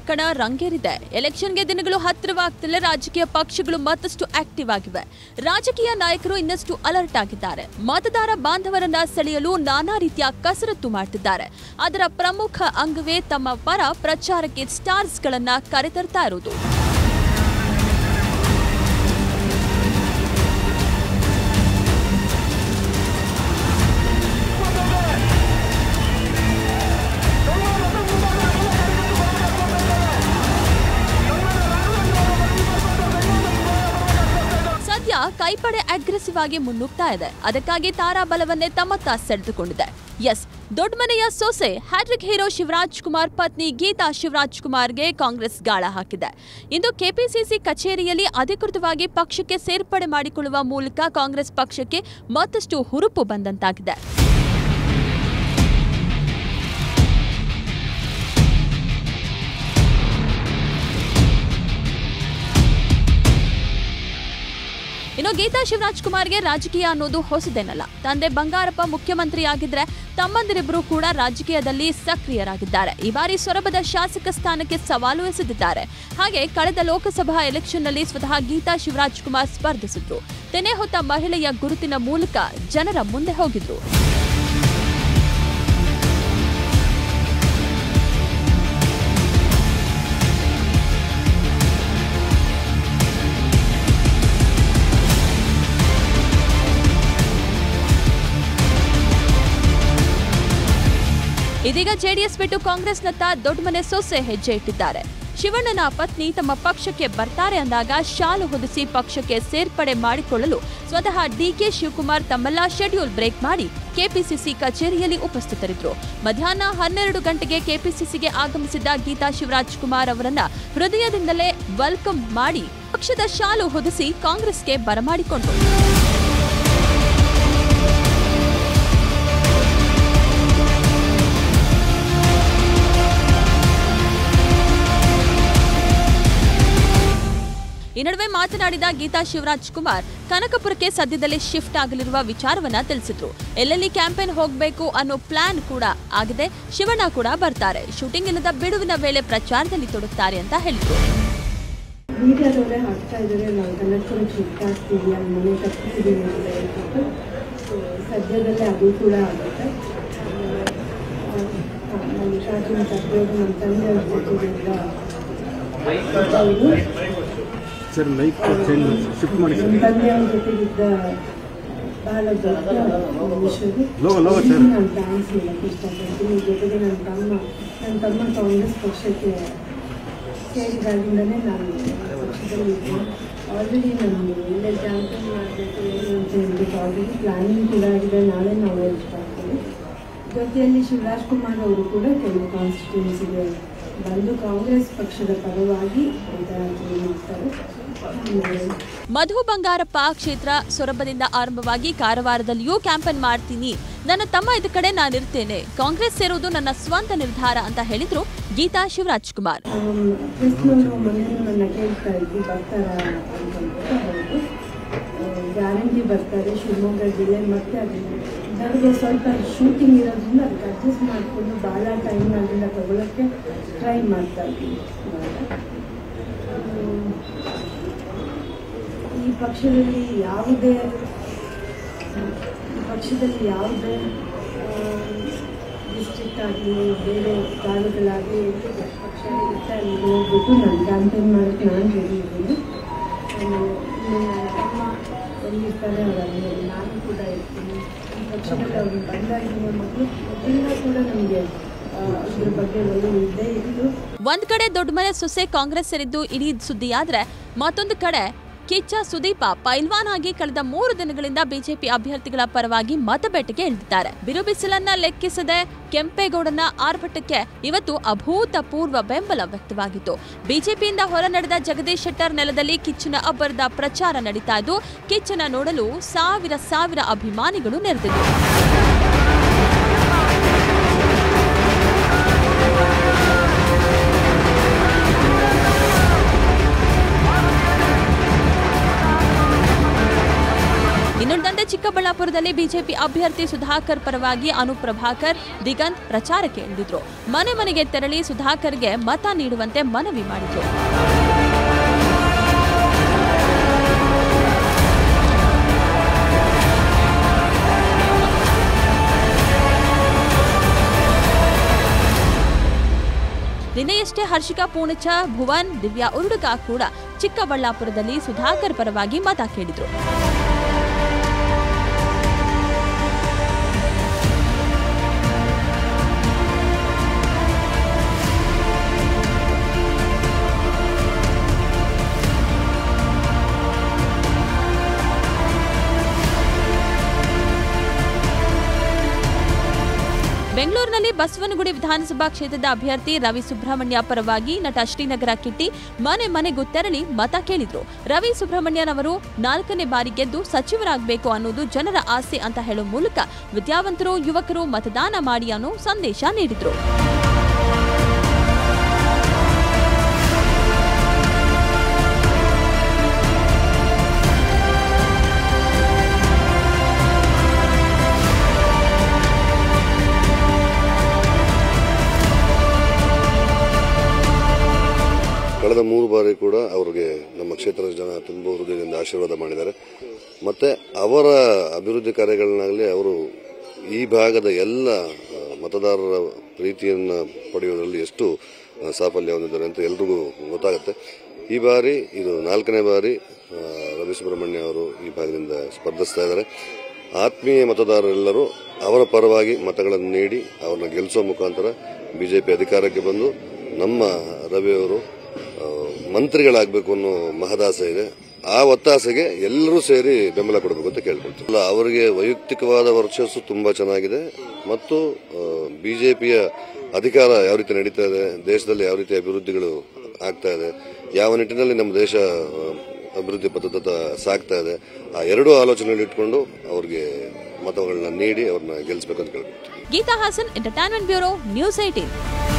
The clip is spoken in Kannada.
ಕಣ ರಂಗೇರಿದೆ ಎಲೆಕ್ಷನ್ಗೆ ದಿನಗಳು ಹತ್ತಿರವಾಗ್ತಲೇ ರಾಜಕೀಯ ಪಕ್ಷಗಳು ಮತ್ತಷ್ಟು ಆಕ್ಟಿವ್ ಆಗಿವೆ ರಾಜಕೀಯ ನಾಯಕರು ಇನ್ನಷ್ಟು ಅಲರ್ಟ್ ಆಗಿದ್ದಾರೆ ಮತದಾರ ಬಾಂಧವರನ್ನ ಸೆಳೆಯಲು ನಾನಾ ರೀತಿಯ ಕಸರತ್ತು ಮಾಡ್ತಿದ್ದಾರೆ ಅದರ ಪ್ರಮುಖ ಅಂಗವೇ ತಮ್ಮ ಪರ ಪ್ರಚಾರಕ್ಕೆ ಸ್ಟಾರ್ಸ್ಗಳನ್ನ ಕರೆತರ್ತಾ ಇರೋದು ಸದ್ಯ ಕೈಪಡೆ ಅಗ್ರೆಸಿವ್ ಆಗಿ ಮುನ್ನುಗ್ತಾ ಇದೆ ಅದಕ್ಕಾಗಿ ತಾರಾ ಬಲವನ್ನೇ ತಮ್ಮತ್ತ ಸೆಳೆದುಕೊಂಡಿದೆ ಎಸ್ ದೊಡ್ಡಮನೆಯ ಸೊಸೆ ಹ್ಯಾಟ್ರಿಕ್ ಹೀರೋ ಶಿವರಾಜ್ ಕುಮಾರ್ ಪತ್ನಿ ಗೀತಾ ಶಿವರಾಜ್ ಕುಮಾರ್ಗೆ ಕಾಂಗ್ರೆಸ್ ಗಾಳ ಹಾಕಿದೆ ಇಂದು ಕೆಪಿಸಿಸಿ ಕಚೇರಿಯಲ್ಲಿ ಅಧಿಕೃತವಾಗಿ ಪಕ್ಷಕ್ಕೆ ಸೇರ್ಪಡೆ ಮಾಡಿಕೊಳ್ಳುವ ಮೂಲಕ ಕಾಂಗ್ರೆಸ್ ಪಕ್ಷಕ್ಕೆ ಮತ್ತಷ್ಟು ಹುರುಪು ಬಂದಂತಾಗಿದೆ ಇನ್ನು ಗೀತಾ ಶಿವರಾಜ್ ಕುಮಾರ್ಗೆ ರಾಜಕೀಯ ಅನ್ನೋದು ಹೊಸದೇನಲ್ಲ ತಂದೆ ಬಂಗಾರಪ್ಪ ಮುಖ್ಯಮಂತ್ರಿ ಆಗಿದ್ರೆ ತಮ್ಮಂದಿರಿಬ್ಬರು ಕೂಡ ರಾಜಕೀಯದಲ್ಲಿ ಸಕ್ರಿಯರಾಗಿದ್ದಾರೆ ಈ ಬಾರಿ ಸೊರಬದ ಶಾಸಕ ಸ್ಥಾನಕ್ಕೆ ಸವಾಲು ಎಸೆದಿದ್ದಾರೆ ಹಾಗೆ ಕಳೆದ ಲೋಕಸಭಾ ಎಲೆಕ್ಷನ್ನಲ್ಲಿ ಸ್ವತಃ ಗೀತಾ ಶಿವರಾಜ್ ಕುಮಾರ್ ಸ್ಪರ್ಧಿಸಿದ್ರು ತೆನೆ ಹೊತ್ತ ಮಹಿಳೆಯ ಗುರುತಿನ ಮೂಲಕ ಜನರ ಮುಂದೆ ಹೋಗಿದ್ರು ಇದೀಗ ಜೆಡಿಎಸ್ ಬಿಟ್ಟು ಕಾಂಗ್ರೆಸ್ನತ್ತ ದೊಡ್ಡಮನೆ ಸೊಸೆ ಹೆಜ್ಜೆ ಇಟ್ಟಿದ್ದಾರೆ ಶಿವಣ್ಣನ ಪತ್ನಿ ತಮ್ಮ ಪಕ್ಷಕ್ಕೆ ಬರ್ತಾರೆ ಅಂದಾಗ ಶಾಲು ಹೊದಿಸಿ ಪಕ್ಷಕ್ಕೆ ಸೇರ್ಪಡೆ ಮಾಡಿಕೊಳ್ಳಲು ಸ್ವತಃ ಡಿಕೆ ಶಿವಕುಮಾರ್ ತಮ್ಮೆಲ್ಲ ಶೆಡ್ಯೂಲ್ ಬ್ರೇಕ್ ಮಾಡಿ ಕೆಪಿಸಿಸಿ ಕಚೇರಿಯಲ್ಲಿ ಉಪಸ್ಥಿತರಿದ್ದರು ಮಧ್ಯಾಹ್ನ ಹನ್ನೆರಡು ಗಂಟೆಗೆ ಕೆಪಿಸಿಸಿಗೆ ಆಗಮಿಸಿದ್ದ ಗೀತಾ ಶಿವರಾಜ್ ಕುಮಾರ್ ಅವರನ್ನ ಹೃದಯದಿಂದಲೇ ವೆಲ್ಕಮ್ ಮಾಡಿ ಪಕ್ಷದ ಶಾಲು ಹೊದಿಸಿ ಕಾಂಗ್ರೆಸ್ಗೆ ಬರಮಾಡಿಕೊಂಡರು ಈ ನಡುವೆ ಮಾತನಾಡಿದ ಗೀತಾ ಶಿವರಾಜ್ ಕುಮಾರ್ ಕನಕಪುರಕ್ಕೆ ಸದ್ಯದಲ್ಲೇ ಶಿಫ್ಟ್ ಆಗಲಿರುವ ವಿಚಾರವನ್ನ ತಿಳಿಸಿದ್ರು ಎಲ್ಲೆಲ್ಲಿ ಕ್ಯಾಂಪೇನ್ ಹೋಗಬೇಕು ಅನ್ನೋ ಪ್ಲಾನ್ ಕೂಡ ಆಗಿದೆ ಶಿವಣ್ಣ ಕೂಡ ಬರ್ತಾರೆ ಶೂಟಿಂಗ್ ಇಲ್ಲದ ಬಿಡುವಿನ ವೇಳೆ ಪ್ರಚಾರದಲ್ಲಿ ತೊಡಗ್ತಾರೆ ಅಂತ ಹೇಳಿದ್ರು ಮೀಡಿಯಾದವರೇ ಹಾಕ್ತಾ ಇದ್ದಾರೆ ನಾವು ಕನ್ನಡಪುರಕ್ಕೆ ಶಿಫ್ಟ್ ಆಗ್ತೀವಿ ಅಲ್ಲಿ ಮನೆ ಕಟ್ತಿದ್ದೀವಿ ಅಂತ ಹೇಳ್ಬಿಟ್ಟು ಸೊ ಸದ್ಯದಲ್ಲೇ ಅದು ಕೂಡ ಆಗುತ್ತೆ ನಮ್ಮ ಶಾಸನ ತಪ್ಪೋದು ನಮ್ಮ ತಂದೆಯವ್ರ ಜೊತೆಗಿಂದ ಹೌದು ಸರ್ ಲೈಫ್ ಚೇಂಜ್ ಶಿಫ್ಟ್ ಮಾಡಿ ಸರ್ ನಮ್ಮ ತಂದೆಯವ್ರ ಜೊತೆಗಿದ್ದ ಬಹಳ ದೊಡ್ಡ ವಿಷಯವು ಲೋಗ ಲೋಗ ಸರ್ ನಾನು ಥ್ಯಾಂಕ್ಸ್ ಹೇಳಕ್ಕೆ ಇಷ್ಟಪಡ್ತೀನಿ ಜೊತೆಗೆ ನನ್ನ ತಮ್ಮ ನನ್ನ ತಮ್ಮ ಕಾಂಗ್ರೆಸ್ ಪಕ್ಷಕ್ಕೆ ಸೇರಿದಾಗಿಂದಲೇ ನಾನು ಪಕ್ಷದಲ್ಲಿ ಇದ್ದೆ ಆಲ್ರೆಡಿ ನಾನು ಇಲ್ಲೇ ಕ್ಯಾಂಪೇನ್ ಮಾಡಬೇಕು ಏನು ಅಂತ ಹೇಳ್ಬಿಟ್ಟು ಆಲ್ರೆಡಿ ಪ್ಲಾನಿಂಗ್ ಕೂಡ ಆಗಿದೆ ನಾಳೆ ನಾವು ಹೇಳ್ತಾ ಇದ್ದೀವಿ ಜೊತೆಯಲ್ಲಿ ಶಿವರಾಜ್ ಕುಮಾರ್ ಅವರು ಕೂಡ ಕೆಲವು ಕಾನ್ಸ್ಟಿಟ್ಯೂನ್ಸಿಗೆ ಬಂದು ಕಾಂಗ್ರೆಸ್ ಪಕ್ಷದ ಪರವಾಗಿ ಪ್ರಚಾರದಲ್ಲಿ ಮಾಡ್ತಾರೆ ಆಮೇಲೆ ಮಧು ಬಂಗಾರಪ್ಪ ಕ್ಷೇತ್ರ ಸೊರಬದಿಂದ ಆರಂಭವಾಗಿ ಕಾರವಾರದಲ್ಲಿಯೂ ಕ್ಯಾಂಪೇನ್ ಮಾಡ್ತೀನಿ ನನ್ನ ತಮ್ಮ ಇದ್ದ ಕಡೆ ನಾನಿರ್ತೇನೆ ಕಾಂಗ್ರೆಸ್ ಸೇರೋದು ನನ್ನ ಸ್ವಂತ ನಿರ್ಧಾರ ಅಂತ ಹೇಳಿದ್ರು ಗೀತಾ ಶಿವರಾಜ್ ಕುಮಾರ್ ಕೃಷ್ಣನು ಮೊನ್ನೆ ನನ್ನ ಕೇಳ್ತಾ ಇದ್ವಿ ಬರ್ತಾರಾ ಅಂತಂದ್ಬಿಟ್ಟು ಹೌದು ಗ್ಯಾರಂಟಿ ಬರ್ತಾರೆ ಶಿವಮೊಗ್ಗ ಜಿಲ್ಲೆ ಮತ್ತೆ ಅದು ನನಗೆ ಸ್ವಲ್ಪ ಶೂಟಿಂಗ್ ಇರೋದ್ರಿಂದ ಅದಕ್ಕೆ ಅಡ್ಜಸ್ಟ್ ಮಾಡಿಕೊಂಡು ಭಾಳ ಟೈಮ್ ಅಲ್ಲಿಂದ ತಗೊಳ್ಳೋಕ್ಕೆ ಟ್ರೈ ಮಾಡ್ತಾ ಇದ್ದೀವಿ ಇವಾಗ. ಹ್ಮ್. ಈ ಪಕ್ಷದಲ್ಲಿ ಯಾವುದೇ ಈ ಪಕ್ಷದಲ್ಲಿ ಯಾವುದೇ ಡಿಸ್ಟ್ರಿಕ್ಟ್ ಆಗಲಿ ಬೇರೆ ತಾಲೂಕುಗಳಾಗಲಿ ಪಕ್ಷ ಇರುತ್ತೆ ಅಲ್ಲಿ ಹೋಗ್ಬಿಟ್ಟು ನಾನು ಕ್ಯಾಂಪೇನ್ ಮಾಡೋಕ್ಕೆ ನಾನು ರೆಡಿ ಇದ್ದೀನಿ ಆಮೇಲೆ ಇಲ್ಲಿ ನನ್ನ ತಮ್ಮ ಎಲ್ಲಿರ್ತಾರೆ ಅವರಲ್ಲಿ ನಾನು ಕೂಡ ಇರ್ತೀನಿ ಈ ಪಕ್ಷದಲ್ಲಿ ಅವ್ರಿಗೆ ಬಂದಾಗಿನ ಮಕ್ಕಳು ಎಲ್ಲ ಕೂಡ ನಮಗೆ ಇದ್ರ ಬಗ್ಗೆ ಒಲವು ಇದ್ದೇ ಇದ್ದು ಒಂದ್ ಕಡೆ ದೊಡ್ಡಮನೆ ಸೊಸೆ ಕಾಂಗ್ರೆಸ್ ಸೇರಿದ್ದು ಇಡೀ ಸುದ್ದಿಯಾದ್ರೆ ಮತ್ತೊಂದು ಕಡೆ ಕಿಚ್ಚ ಸುದೀಪ ಪೈಲ್ವಾನ್ ಆಗಿ ಕಳೆದ ಮೂರು ದಿನಗಳಿಂದ ಬಿಜೆಪಿ ಅಭ್ಯರ್ಥಿಗಳ ಪರವಾಗಿ ಮತಬೇಟೆಗೆ ಇಳಿದಿದ್ದಾರೆ ಬಿರು ಬಿಸಿಲನ್ನ ಲೆಕ್ಕಿಸದೆ ಕೆಂಪೇಗೌಡನ ಆರ್ಭಟಕ್ಕೆ ಇವತ್ತು ಅಭೂತಪೂರ್ವ ಬೆಂಬಲ ವ್ಯಕ್ತವಾಗಿತ್ತು ಬಿಜೆಪಿಯಿಂದ ಹೊರ ನಡೆದ ಜಗದೀಶ್ ಶೆಟ್ಟರ್ ನೆಲದಲ್ಲಿ ಕಿಚ್ಚನ ಅಬ್ಬರದ ಪ್ರಚಾರ ನಡೀತಾ ಇದ್ದು ಕಿಚ್ಚನ ನೋಡಲು ಸಾವಿರ ಸಾವಿರ ಅಭಿಮಾನಿಗಳು ನೆರೆದಿದ್ರು ಇನ್ನುಳಿದಂತೆ ಚಿಕ್ಕಬಳ್ಳಾಪುರದಲ್ಲಿ ಬಿಜೆಪಿ ಅಭ್ಯರ್ಥಿ ಸುಧಾಕರ್ ಪರವಾಗಿ ಅನು ಪ್ರಭಾಕರ್ ದಿಗಂತ್ ಪ್ರಚಾರಕ್ಕೆ ಇಳಿದಿದ್ರು ಮನೆ ಮನೆಗೆ ತೆರಳಿ ಸುಧಾಕರ್ಗೆ ಮತ ನೀಡುವಂತೆ ಮನವಿ ಮಾಡಿದ್ರು ನಿನ್ನೆಯಷ್ಟೇ ಹರ್ಷಿಕಾ ಪೂಣಚ ಭುವನ್ ದಿವ್ಯಾ ಉರುಡುಗ ಕೂಡ ಚಿಕ್ಕಬಳ್ಳಾಪುರದಲ್ಲಿ ಸುಧಾಕರ್ ಪರವಾಗಿ ಮತ ಕೇಳಿದ್ರು ಬೆಂಗಳೂರಿನಲ್ಲಿ ಬಸವನಗುಡಿ ವಿಧಾನಸಭಾ ಕ್ಷೇತ್ರದ ಅಭ್ಯರ್ಥಿ ರವಿ ಸುಬ್ರಹ್ಮಣ್ಯ ಪರವಾಗಿ ನಟ ಶ್ರೀನಗರ ಕಿಟ್ಟಿ ಮನೆ ಮನೆಗೂ ತೆರಳಿ ಮತ ಕೇಳಿದ್ರು ರವಿ ಸುಬ್ರಹ್ಮಣ್ಯನವರು ನಾಲ್ಕನೇ ಬಾರಿ ಗೆದ್ದು ಸಚಿವರಾಗಬೇಕು ಅನ್ನೋದು ಜನರ ಆಸೆ ಅಂತ ಹೇಳುವ ಮೂಲಕ ವಿದ್ಯಾವಂತರು ಯುವಕರು ಮತದಾನ ಮಾಡಿ ಅನ್ನೋ ಸಂದೇಶ ನೀಡಿದ್ರು ಕಳೆದ ಮೂರು ಬಾರಿ ಕೂಡ ಅವರಿಗೆ ನಮ್ಮ ಕ್ಷೇತ್ರದ ಜನ ತುಂಬ ಹೃದಯದಿಂದ ಆಶೀರ್ವಾದ ಮಾಡಿದ್ದಾರೆ ಮತ್ತೆ ಅವರ ಅಭಿವೃದ್ಧಿ ಕಾರ್ಯಗಳನ್ನಾಗಲಿ ಅವರು ಈ ಭಾಗದ ಎಲ್ಲ ಆ, ಮತದಾರರ ಪ್ರೀತಿಯನ್ನು ಪಡೆಯುವುದರಲ್ಲಿ ಎಷ್ಟು ಆ, ಸಾಫಲ್ಯ ಹೊಂದಿದ್ದಾರೆ ಅಂತ ಎಲ್ರಿಗೂ ಗೊತ್ತಾಗುತ್ತೆ ಈ ಬಾರಿ ಇದು ನಾಲ್ಕನೇ ಬಾರಿ ಆ, ರವಿ ಸುಬ್ರಹ್ಮಣ್ಯ ಅವರು ಈ ಭಾಗದಿಂದ ಸ್ಪರ್ಧಿಸ್ತಾ ಇದ್ದಾರೆ ಆತ್ಮೀಯ ಮತದಾರರೆಲ್ಲರೂ ಅವರ ಪರವಾಗಿ ಮತಗಳನ್ನು ನೀಡಿ ಅವ್ರನ್ನ ಗೆಲ್ಲಿಸುವ ಮುಖಾಂತರ ಬಿಜೆಪಿ ಅಧಿಕಾರಕ್ಕೆ ಬಂದು ನಮ್ಮ ರವಿಯವರು ಆ, ಮಂತ್ರಿಗಳಾಗಬೇಕು ಅನ್ನೋ ಮಹದಾಸೆ ಇದೆ ಆ ಒತ್ತಾಸೆಗೆ ಎಲ್ಲರೂ ಸೇರಿ ಬೆಂಬಲ ಕೊಡಬೇಕು ಅಂತ ಕೇಳ್ಕೊಳ್ತೀವಿ ಅಲ್ಲ ಅವರಿಗೆ ವೈಯಕ್ತಿಕವಾದ ವರ್ಚಸ್ಸು ತುಂಬಾ ಚೆನ್ನಾಗಿದೆ ಮತ್ತು ಬಿಜೆಪಿಯ ಅಧಿಕಾರ ಯಾವ ರೀತಿ ನಡೀತಾ ಇದೆ ದೇಶದಲ್ಲಿ ಯಾವ ರೀತಿ ಅಭಿವೃದ್ಧಿಗಳು ಆಗ್ತಾ ಇದೆ ಯಾವ ನಿಟ್ಟಿನಲ್ಲಿ ನಮ್ಮ ದೇಶ ಆ, ಅಭಿವೃದ್ಧಿ ಪದ್ಧತ ಸಾಗ್ತಾ ಇದೆ ಆ ಎರಡೂ ಆಲೋಚನೆಗಳು ಇಟ್ಕೊಂಡು ಅವ್ರಿಗೆ ಮತಗಳನ್ನ ನೀಡಿ ಅವ್ರನ್ನ ಗೆಲ್ಲಿಸಬೇಕು ಅಂತ ಕೇಳ್ಕೊಳ್ತೀವಿ Geetha Hassan entertainment bureau news eighteen